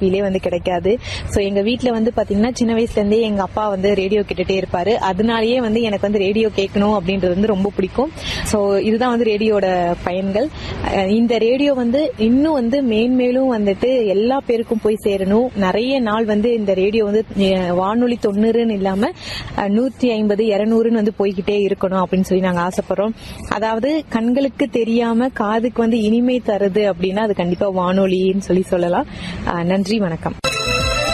ஃபீலே வந்து கிடைக்காது ஸோ எங்க வீட்டில் வந்து பாத்தீங்கன்னா சின்ன வயசுல இருந்தே எங்க அப்பா வந்து ரேடியோ கேட்டுட்டே இருப்பாரு அதனாலயே வந்து எனக்கு வந்து ரேடியோ கேட்கணும் அப்படின்றது வந்து ரொம்ப பிடிக்கும் ஸோ இதுதான் வந்து ரேடியோட பயன்கள் அஹ் இந்த ரேடியோ வந்து இன்னும் வந்து மேன்மேலும் வந்துட்டு எல்லா பேருக்கும் போய் சேரணும் நிறைய நாள் வந்து இந்த ரேடியோ வந்து அஹ் வானொலி தொண்ணூறுன்னு இல்லாம அஹ் நூத்தி ஐம்பது இருநூறுன்னு வந்து போய்கிட்டே இருக்கணும் அப்படின்னு சொல்லி நாங்க ஆசைப்படுறோம் அதாவது கண்களுக்கு தெரியாம காதுக்கு வந்து இனிமை தருது அப்படின்னா அது கண்டிப்பா வானொலின்னு சொல்லி சொல்லலாம் அஹ் நன்றி வணக்கம்